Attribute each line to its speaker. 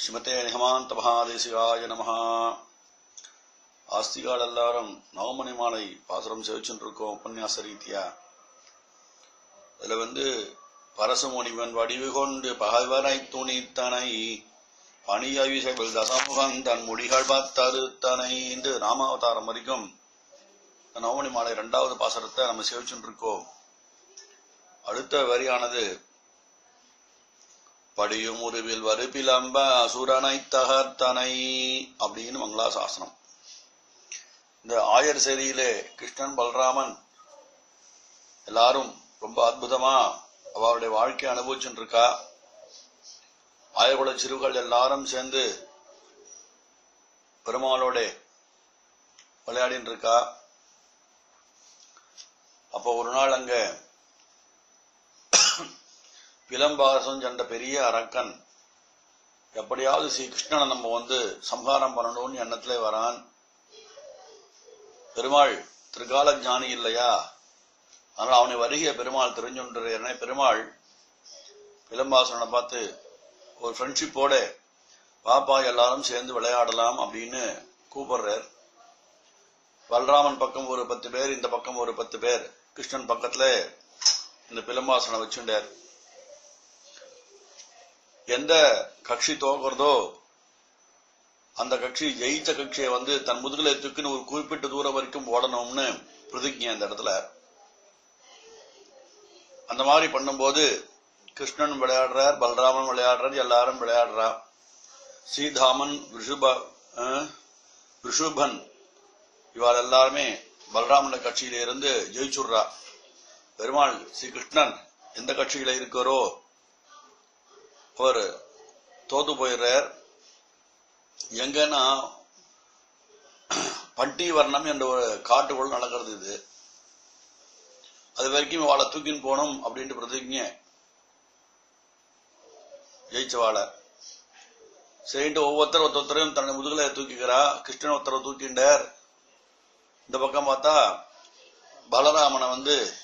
Speaker 1: ஸ்ரீமதே நிகமாந்த மகாதேசிகாய நம ஆஸ்திகால் எல்லாரும் நவமணி மாலை பாசுரம் செவிச்சுட்டு இருக்கோம் உபன்யாச ரீதியா அதுல வந்து பரசுமுனிவன் வடிவு கொண்டு பகைவரை துணித்தனை பணியவிசைகள் தசமுகன் தன் முடிகள் பத்தறுத்தனை என்று ராமாவதாரம் வரைக்கும் நவமணி மாலை இரண்டாவது பாசரத்தை நம்ம சேவிச்சுட்டு இருக்கோம் அடுத்த வரியானது படியும் உருவில் வருபிலம்ப அசுரனை தகர்த்தனை அப்படின்னு மங்களாசாசனம் இந்த ஆயர் சேரியிலே கிருஷ்ணன் பலராமன் எல்லாரும் ரொம்ப அற்புதமா அவருடைய வாழ்க்கையை அனுபவிச்சுட்டு இருக்கா ஆயகுல சிறுகள் எல்லாரும் சேர்ந்து பெருமாளோட விளையாடின்னு இருக்கா அப்போ ஒரு நாள் அங்க பிலம்பாசம் சென்ற பெரிய அரக்கன் எப்படியாவது ஸ்ரீ கிருஷ்ணனை நம்ம வந்து சம்ஹாரம் பண்ணணும்னு எண்ணத்துல வரான் பெருமாள் திருகால ஞானி இல்லையா அதனால அவனை வருகிய பெருமாள் தெரிஞ்சுன்ற பெருமாள் பிலம்பாசனை பார்த்து ஒரு ஃப்ரெண்ட்ஷிப்போட பாப்பா எல்லாரும் சேர்ந்து விளையாடலாம் அப்படின்னு கூப்பிடுறார் பலராமன் பக்கம் ஒரு பத்து பேர் இந்த பக்கம் ஒரு பத்து பேர் கிருஷ்ணன் பக்கத்துல இந்த பிலம்பாசனை வச்சுட்டார் எந்த கட்சி தோக்குறதோ அந்த கட்சி ஜெயிச்ச கட்சியை வந்து தன் முதுகுல தூக்கின்னு ஒரு குறிப்பிட்ட தூரம் வரைக்கும் ஓடணும்னு பிரதிஜை அந்த இடத்துல அந்த மாதிரி பண்ணும்போது கிருஷ்ணன் விளையாடுறார் பலராமன் விளையாடுறார் எல்லாரும் விளையாடுறா ஸ்ரீதாமன் ரிஷுப ரிஷுபன் இவாள் எல்லாருமே பலராமன் கட்சியில இருந்து ஜெயிச்சுடுறா பெருமாள் ஸ்ரீ கிருஷ்ணன் எந்த கட்சியில இருக்கிறோ அவர் தோத்து போயிடுறார் எங்கன்னா பட்டி வர்ணம் என்ற ஒரு காட்டுக்குள் நடக்கிறது இது அது வரைக்கும் வாழை தூக்கின்னு போகணும் அப்படின்ட்டு பிரதிஜை ஜெயிச்சவாளை சரின்ட்டு ஒவ்வொருத்தர் ஒருத்தரையும் தன்னை முதுகலை தூக்கிக்கிறா கிருஷ்ணன் ஒருத்தரை தூக்கிண்டார் இந்த பக்கம் பார்த்தா பலராமனை வந்து